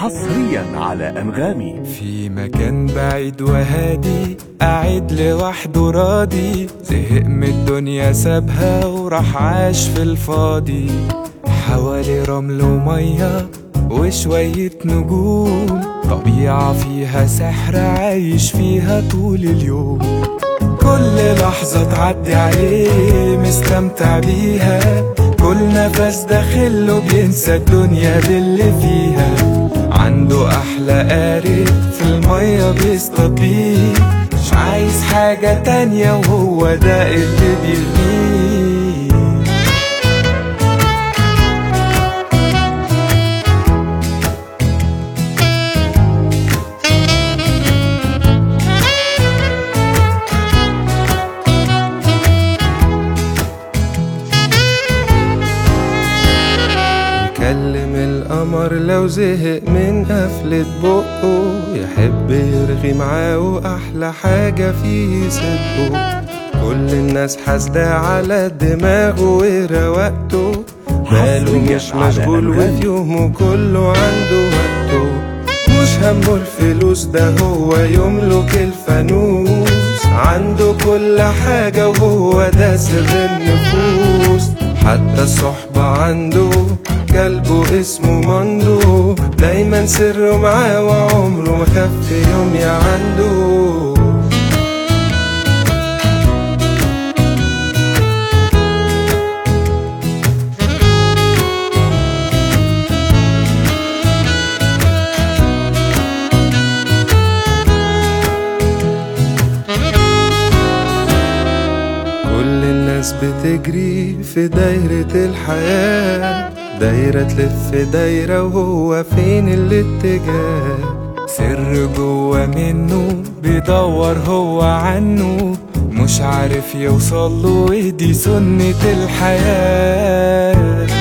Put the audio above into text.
حصريا على أنغامي في مكان بعيد وهادي قاعد لوحده راضي زهق من الدنيا سابها وراح عاش في الفاضي حوالي رمل ومية وشوية نجوم طبيعة فيها سحر عايش فيها طول اليوم كل لحظة تعدي عليه مستمتع بيها كل نفس داخله بينسى الدنيا باللي فيها عنده أحلى قارب في المية بيصطاد بيه مش عايز حاجة تانية وهو ده اللي بيرميه يكلم القمر لو زهق من قفلة بقه يحب يرغي معاه وأحلى حاجة فيه صدقه كل الناس حاسدة على دماغه ورواقته باله مش على مشغول أنغامي. وفي يومه كله عنده وقته مش همه الفلوس ده هو يملك الفانوس عنده كل حاجة وهو ده سر النفوس حتى الصحبة عنده كلبه اسمه مندو دايما سره معاه وعمره ما خف يوم يا عنده كل الناس بتجري في دايرة الحياة دايرة تلف دايرة وهو فين الاتجاه سر جوا منه بيدور هو عنه مش عارف يوصل له ودي سنة الحياة